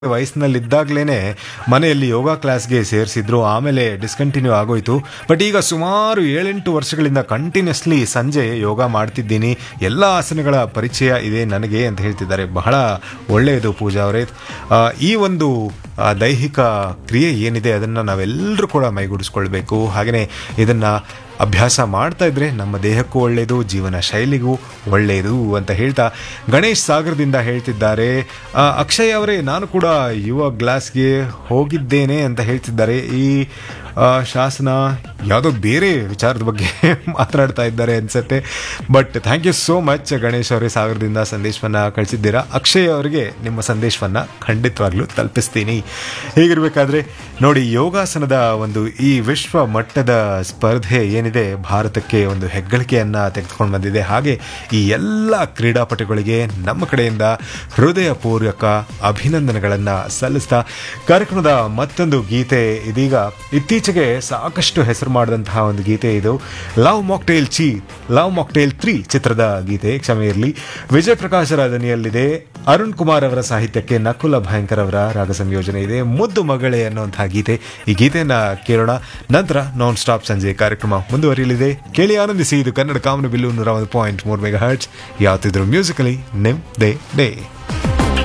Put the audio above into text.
ವಯಸ್ಸಿನಲ್ಲಿದ್ದಾಗಲೇ ಮನೆಯಲ್ಲಿ ಯೋಗ ಕ್ಲಾಸ್ಗೆ ಸೇರಿಸಿದ್ರು ಆಮೇಲೆ ಡಿಸ್ಕಂಟಿನ್ಯೂ ಆಗೋಯ್ತು ಬಟ್ ಈಗ ಸುಮಾರು ಏಳೆಂಟು ವರ್ಷಗಳಿಂದ ಕಂಟಿನ್ಯೂಸ್ಲಿ ಸಂಜೆ ಯೋಗ ಮಾಡ್ತಿದ್ದೀನಿ ಎಲ್ಲ ಆಸನಗಳ ಪರಿಚಯ ಇದೆ ನನಗೆ ಅಂತ ಹೇಳ್ತಿದ್ದಾರೆ ಬಹಳ ಒಳ್ಳೆಯದು ಪೂಜಾ ಅವರೇ ಆ, ಈ ಒಂದು ಆ, ದೈಹಿಕ ಕ್ರಿಯೆ ಏನಿದೆ ಅದನ್ನು ನಾವೆಲ್ಲರೂ ಕೂಡ ಮೈಗೂಡಿಸ್ಕೊಳ್ಬೇಕು ಹಾಗೆಯೇ ಇದನ್ನು ಅಭ್ಯಾಸ ಮಾಡ್ತಾ ಇದ್ರೆ ನಮ್ಮ ದೇಹಕ್ಕೂ ಒಳ್ಳೆಯದು ಜೀವನ ಶೈಲಿಗೂ ಒಳ್ಳೆಯದು ಅಂತ ಹೇಳ್ತಾ ಗಣೇಶ್ ಸಾಗರದಿಂದ ಹೇಳ್ತಿದ್ದಾರೆ ಆ, ಅಕ್ಷಯ್ ಅವರೇ ನಾನು ಕೂಡ ಯುವ ಗ್ಲಾಸ್ಗೆ ಹೋಗಿದ್ದೇನೆ ಅಂತ ಹೇಳ್ತಿದ್ದಾರೆ ಈ ಆ, ಶಾಸನ ಯಾವುದೋ ಬೇರೆ ವಿಚಾರದ ಬಗ್ಗೆ ಮಾತನಾಡ್ತಾ ಇದ್ದಾರೆ ಅನ್ಸುತ್ತೆ but thank you so much Ganesh ಅವರೇ ಸಾಗರದಿಂದ ಸಂದೇಶವನ್ನು ಕಳಿಸಿದ್ದೀರಾ ಅಕ್ಷಯ್ ಅವರಿಗೆ ನಿಮ್ಮ ಸಂದೇಶವನ್ನು ಖಂಡಿತವಾಗ್ಲೂ ತಲುಪಿಸ್ತೀನಿ ಹೀಗಿರಬೇಕಾದ್ರೆ ನೋಡಿ ಯೋಗಾಸನದ ಒಂದು ಈ ವಿಶ್ವ ಮಟ್ಟದ ಸ್ಪರ್ಧೆ ಏನಿದೆ ಭಾರತಕ್ಕೆ ಒಂದು ಹೆಗ್ಗಳಿಕೆಯನ್ನು ತೆಗೆದುಕೊಂಡು ಬಂದಿದೆ ಹಾಗೆ ಈ ಎಲ್ಲ ಕ್ರೀಡಾಪಟುಗಳಿಗೆ ನಮ್ಮ ಕಡೆಯಿಂದ ಹೃದಯಪೂರ್ವಕ ಅಭಿನಂದನೆಗಳನ್ನು ಸಲ್ಲಿಸ್ತಾ ಕಾರ್ಯಕ್ರಮದ ಮತ್ತೊಂದು ಗೀತೆ ಇದೀಗ ಇತ್ತೀಚೆಗೆ ಸಾಕಷ್ಟು ಹೆಸರು ಮಾಡಿದಂತಹ ಒಂದು ಗೀತೆ ಇದು ಲವ್ ಮಾಕ್ಟೇಲ್ ಚಿ ಲವ್ ಮಾಕ್ಟೇಲ್ ತ್ರೀ ಚಿತ್ರದ ಗೀತೆ ಕ್ಷಮೆ ಇರಲಿ ವಿಜಯ್ ಪ್ರಕಾಶರ ದನಿಯಲ್ಲಿದೆ ಅರುಣ್ ಕುಮಾರ್ ಅವರ ಸಾಹಿತ್ಯಕ್ಕೆ ನಕುಲ ಭಯಂಕರ್ ಅವರ ರಾಗ ಸಂಯೋಜನೆ ಇದೆ ಮುದ್ದು ಮಗಳೇ ಅನ್ನುವಂತಹ ಗೀತೆ ಈ ಗೀತೆಯನ್ನ ಕೇಳೋಣ ನಂತರ ನಾನ್ ಸ್ಟಾಪ್ ಸಂಜೆ ಕಾರ್ಯಕ್ರಮ ಮುಂದುವರಿಯಲಿದೆ ಕೇಳಿ ಆನಂದಿಸಿ ಇದು ಕನ್ನಡ ಕಾಮನ ಬಿಲ್ಲು ನೂರ ಒಂದು ಪಾಯಿಂಟ್ ಮೂರು ಮೆಗಾ ಹರ್ಟ್ಸ್ ಯಾವತ್ತಿದ್ರು ಮ್ಯೂಸಿಕಲಿ ನಿಮ್ ದೇ ಡೇ